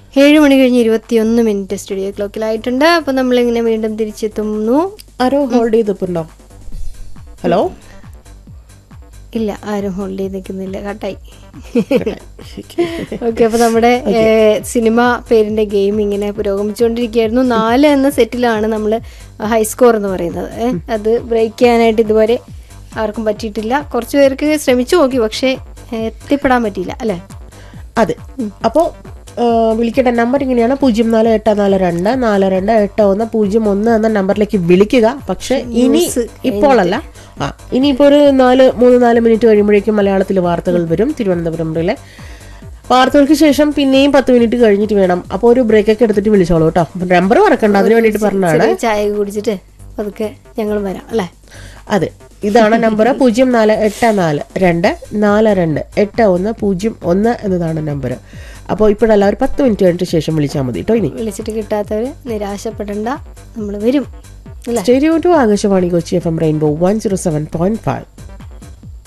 ഏഴ് മണി കഴിഞ്ഞ് ഇരുപത്തിയൊന്ന് മിനിറ്റ് സ്റ്റുഡിയോ ക്ലോക്കിലായിട്ടുണ്ട് അപ്പോൾ നമ്മളിങ്ങനെ വീണ്ടും തിരിച്ചെത്തുന്നു ആരോ ഹോൾഡ് ചെയ്തിട്ടുണ്ടോ ഹലോ ഇല്ല ആരും ഹോൾഡ് ചെയ്ത് നിൽക്കുന്നില്ല കട്ടായി ഓക്കെ അപ്പോൾ നമ്മുടെ ഏഹ്, സിനിമ പേരിന്റെ ഗെയിം ഇങ്ങനെ പുരോഗമിച്ചുകൊണ്ടിരിക്കുകയായിരുന്നു നാല് എന്ന സെറ്റിലാണ് നമ്മൾ ഹൈ സ്കോർ എന്ന് പറയുന്നത് ഏഹ്, അത് ബ്രേക്ക് ചെയ്യാനായിട്ട് ഇതുവരെ ആർക്കും പറ്റിയിട്ടില്ല കുറച്ച് പേർക്ക് ശ്രമിച്ചു നോക്കി പക്ഷേ ഏഹ്, എത്തിപ്പെടാൻ പറ്റിയില്ല അല്ലേ അതെ അപ്പോ ആ, വിളിക്കേണ്ട നമ്പർ ഇങ്ങനെയാണ് പൂജ്യം നാല് എട്ട് നാല് രണ്ട് നാല് രണ്ട് എട്ട് ഒന്ന് പൂജ്യം ഒന്ന് എന്ന നമ്പറിലേക്ക് വിളിക്കുക പക്ഷെ ഇനി ഇപ്പോഴല്ല ആ ഇനിയിപ്പോ ഒരു നാല് മൂന്ന് നാല് മിനിറ്റ് കഴിയുമ്പോഴേക്കും മലയാളത്തിൽ വാർത്തകൾ വരും തിരുവനന്തപുരത്തിലെ വാർത്തകൾക്ക് ശേഷം പിന്നെയും പത്ത് മിനിറ്റ് കഴിഞ്ഞിട്ട് വേണം അപ്പോൾ ഒരു ബ്രേക്ക് ഒക്കെ എടുത്തിട്ട് വിളിച്ചോളൂ കേട്ടോ നമ്പർ മറക്കണ്ട അതിന് വേണ്ടിയിട്ട് പറഞ്ഞതാണ് ചെറിയ ചായ ഒക്കെ കുടിച്ചിട്ട് പതുക്കെ ഞങ്ങൾ വരാം അല്ലേ അതെ ഇതാണ് നമ്പർ പൂജ്യം നാല് എട്ട് നാല് രണ്ട് നാല് രണ്ട് എട്ട് ഒന്ന് പൂജ്യം ഒന്ന് എന്നതാണ് നമ്പർ അപ്പോൾ ഇപ്പോഴല്ല ഒരു പത്ത് മിനിറ്റ് കഴിഞ്ഞിട്ട് ശേഷം വിളിച്ചാൽ മതി കേട്ടോ ഇനി വിളിച്ചിട്ട് കിട്ടാത്തവർ നിരാശപ്പെടണ്ട നമ്മൾ വരും അല്ലേ stay tuned to Akashvani Kochi F M Rainbow one zero seven point five